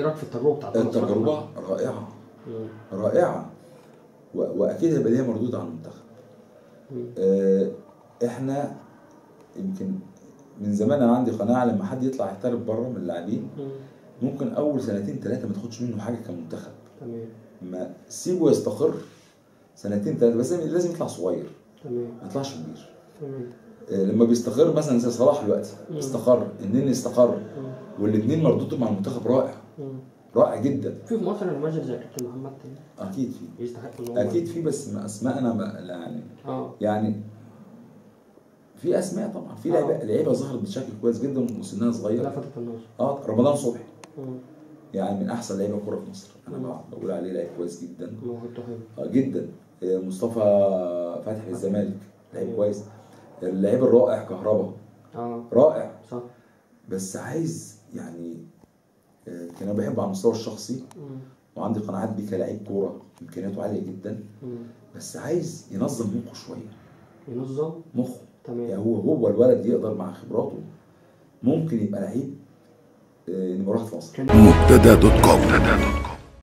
رايك في التجربه بتاعت محمد صلاح؟ التجربه رائعه مم. رائعه و- واكيد هيبقى ليها مردود على المنتخب مم. آه، احنا يمكن من زمان انا عندي قناعه لما حد يطلع يحترف بره من اللاعبين مم. ممكن اول سنتين ثلاثه ما تاخدش منه حاجه كمنتخب تمام ما سيبه يستقر سنتين ثلاثه بس لازم يطلع صغير تمام ما يطلعش كبير تمام آه، لما بيستقر مثلا زي صلاح دلوقتي مم. استقر النني استقر مم. والاثنين مردودهم مع المنتخب رائع مم. رائع جدا في في مصر نماذج زي كابتن محمد تاني اكيد في يستحق ان هو اكيد في بس ما اسماءنا ما لا يعني اه يعني في اسماء طبعا في آه. لعيبه لعيبه ظهرت بشكل كويس جدا وسنها صغير لفتت النظر اه رمضان صبحي مم. يعني من احسن لعيبه كوره في مصر انا مم. بقى- بقول عليه لعيب كويس جدا موهبته حلوه آه جدا آه، مصطفى فتحي في الزمالك لعيب كويس اللعيب الرائع كهربا اه رائع صح بس عايز يعني آه، كان انا بحبه على المستوى الشخصي مم. وعندي قناعات بيه كلاعب كوره امكانياته عاليه جدا مم. بس عايز ينظم مخه شويه ينظم مخه تمام يعني هو هو الولد يقدر مع خبراته ممكن يبقى لعيب آه، نمرة واحد في مصر كان مبتدا دوت كوم